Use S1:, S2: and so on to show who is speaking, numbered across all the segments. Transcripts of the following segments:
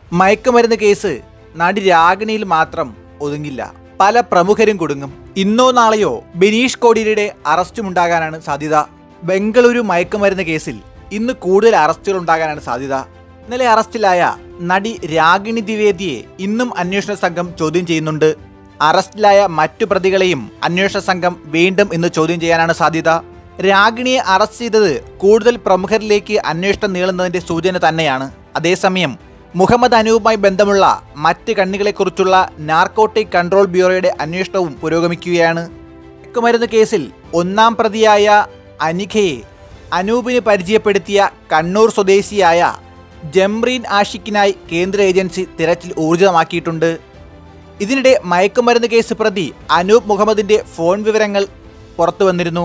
S1: മയക്കുമരുന്ന് കേസ് നടി രാഗിണിയിൽ മാത്രം ഒതുങ്ങില്ല പല പ്രമുഖരും കുടുങ്ങും ഇന്നോ നാളെയോ ബിനീഷ് കോടിയുടെ അറസ്റ്റുമുണ്ടാകാനാണ് സാധ്യത ബംഗളൂരു മയക്കുമരുന്ന് കേസിൽ ഇന്ന് കൂടുതൽ അറസ്റ്റുകൾ ഉണ്ടാകാനാണ് സാധ്യത ഇന്നലെ അറസ്റ്റിലായ നടി രാഗിണി ദ്വിവേദിയെ ഇന്നും അന്വേഷണ സംഘം ചോദ്യം ചെയ്യുന്നുണ്ട് അറസ്റ്റിലായ മറ്റു പ്രതികളെയും അന്വേഷണ സംഘം വീണ്ടും ഇന്ന് ചോദ്യം ചെയ്യാനാണ് സാധ്യത രാഗിണിയെ അറസ്റ്റ് ചെയ്തത് കൂടുതൽ പ്രമുഖരിലേക്ക് അന്വേഷണം നീളുന്നതിന്റെ സൂചന തന്നെയാണ് അതേസമയം മുഹമ്മദ് അനൂപുമായി ബന്ധമുള്ള മറ്റ് കണ്ണികളെക്കുറിച്ചുള്ള നാർക്കോട്ടിക് കൺട്രോൾ ബ്യൂറോയുടെ അന്വേഷണവും പുരോഗമിക്കുകയാണ് മയക്കുമരുന്ന് കേസിൽ ഒന്നാം പ്രതിയായ അനിഖയെ അനൂപിന് പരിചയപ്പെടുത്തിയ കണ്ണൂർ സ്വദേശിയായ ജംറീൻ ആഷിക്കിനായി കേന്ദ്ര ഏജൻസി തിരച്ചിൽ ഊർജിതമാക്കിയിട്ടുണ്ട് ഇതിനിടെ മയക്കുമരുന്ന് കേസ് പ്രതി അനൂപ് മുഹമ്മദിന്റെ ഫോൺ വിവരങ്ങൾ പുറത്തു വന്നിരുന്നു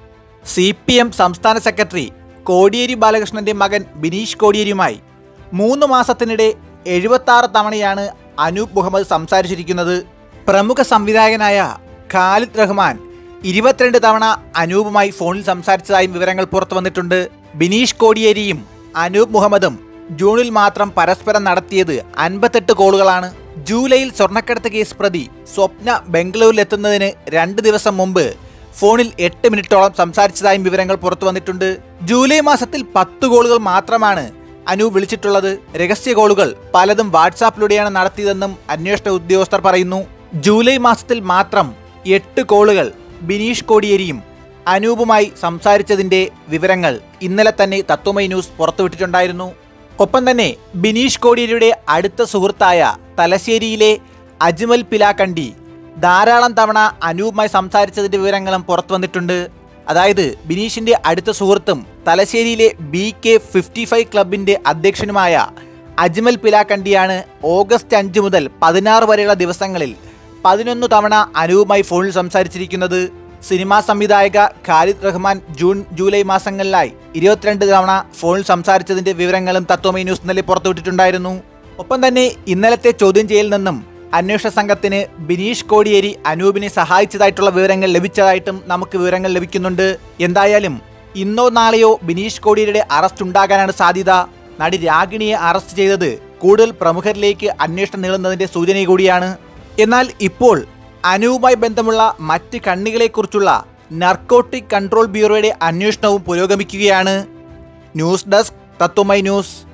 S1: സി പി എം സംസ്ഥാന സെക്രട്ടറി കോടിയേരി ബാലകൃഷ്ണന്റെ മകൻ ബിനീഷ് കോടിയേരിയുമായി മൂന്ന് മാസത്തിനിടെ എഴുപത്താറ് തവണയാണ് അനൂപ് മുഹമ്മദ് സംസാരിച്ചിരിക്കുന്നത് പ്രമുഖ സംവിധായകനായ ഖാലിദ് റഹ്മാൻ ഇരുപത്തിരണ്ട് തവണ അനൂപുമായി ഫോണിൽ സംസാരിച്ചതായും വിവരങ്ങൾ പുറത്തു വന്നിട്ടുണ്ട് ബിനീഷ് കോടിയേരിയും അനൂപ് മുഹമ്മദും ജൂണിൽ മാത്രം പരസ്പരം നടത്തിയത് അൻപത്തെട്ട് കോളുകളാണ് ജൂലൈയിൽ സ്വർണ്ണക്കടത്ത് കേസ് പ്രതി സ്വപ്ന ബംഗളൂരിലെത്തുന്നതിന് രണ്ട് ദിവസം മുമ്പ് ഫോണിൽ എട്ട് മിനിറ്റോളം സംസാരിച്ചതായും വിവരങ്ങൾ പുറത്തു വന്നിട്ടുണ്ട് ജൂലൈ മാസത്തിൽ പത്ത് കോളുകൾ മാത്രമാണ് അനു വിളിച്ചിട്ടുള്ളത് രഹസ്യ കോളുകൾ പലതും വാട്സാപ്പിലൂടെയാണ് നടത്തിയതെന്നും അന്വേഷണ ഉദ്യോഗസ്ഥർ പറയുന്നു ജൂലൈ മാസത്തിൽ മാത്രം എട്ട് കോളുകൾ ബിനീഷ് കോടിയേരിയും അനൂപുമായി സംസാരിച്ചതിന്റെ വിവരങ്ങൾ ഇന്നലെ തന്നെ തത്വമൈ ന്യൂസ് പുറത്തുവിട്ടിട്ടുണ്ടായിരുന്നു ഒപ്പം തന്നെ ബിനീഷ് കോടിയേരിയുടെ അടുത്ത സുഹൃത്തായ തലശ്ശേരിയിലെ അജ്മൽ പിലാക്കണ്ടി ധാരാളം തവണ അനൂപുമായി സംസാരിച്ചതിന്റെ വിവരങ്ങളും പുറത്തു വന്നിട്ടുണ്ട് അതായത് ബിനീഷിന്റെ അടുത്ത സുഹൃത്തും തലശ്ശേരിയിലെ ബി കെ ഫിഫ്റ്റി ഫൈവ് ക്ലബിന്റെ അധ്യക്ഷനുമായ അജ്മൽ പിലാക്കണ്ടിയാണ് ഓഗസ്റ്റ് അഞ്ച് മുതൽ പതിനാറ് വരെയുള്ള ദിവസങ്ങളിൽ പതിനൊന്ന് തവണ അനൂപുമായി ഫോണിൽ സംസാരിച്ചിരിക്കുന്നത് സിനിമാ സംവിധായക ഖാലിദ് റഹ്മാൻ ജൂൺ ജൂലൈ മാസങ്ങളിലായി ഇരുപത്തിരണ്ട് തവണ ഫോണിൽ സംസാരിച്ചതിന്റെ വിവരങ്ങളും തത്വമൈ ന്യൂസ് ഇന്നലെ പുറത്തുവിട്ടിട്ടുണ്ടായിരുന്നു ഒപ്പം തന്നെ ഇന്നലത്തെ ചോദ്യം ചെയ്യലിൽ നിന്നും അന്വേഷണ സംഘത്തിന് ബിനീഷ് കോടിയേരി അനൂപിനെ സഹായിച്ചതായിട്ടുള്ള വിവരങ്ങൾ ലഭിച്ചതായിട്ടും നമുക്ക് വിവരങ്ങൾ ലഭിക്കുന്നുണ്ട് എന്തായാലും ഇന്നോ നാളെയോ ബിനീഷ് കോടിയേരിയുടെ അറസ്റ്റ് ഉണ്ടാകാനാണ് സാധ്യത നടി രാഗിണിയെ അറസ്റ്റ് ചെയ്തത് കൂടുതൽ പ്രമുഖരിലേക്ക് അന്വേഷണം നീളുന്നതിന്റെ സൂചന കൂടിയാണ് എന്നാൽ ഇപ്പോൾ അനൂപുമായി ബന്ധമുള്ള മറ്റ് കണ്ണികളെക്കുറിച്ചുള്ള നർക്കോട്ടിക് കൺട്രോൾ ബ്യൂറോയുടെ അന്വേഷണവും പുരോഗമിക്കുകയാണ് ന്യൂസ് ഡെസ്ക് തത്വമൈ ന്യൂസ്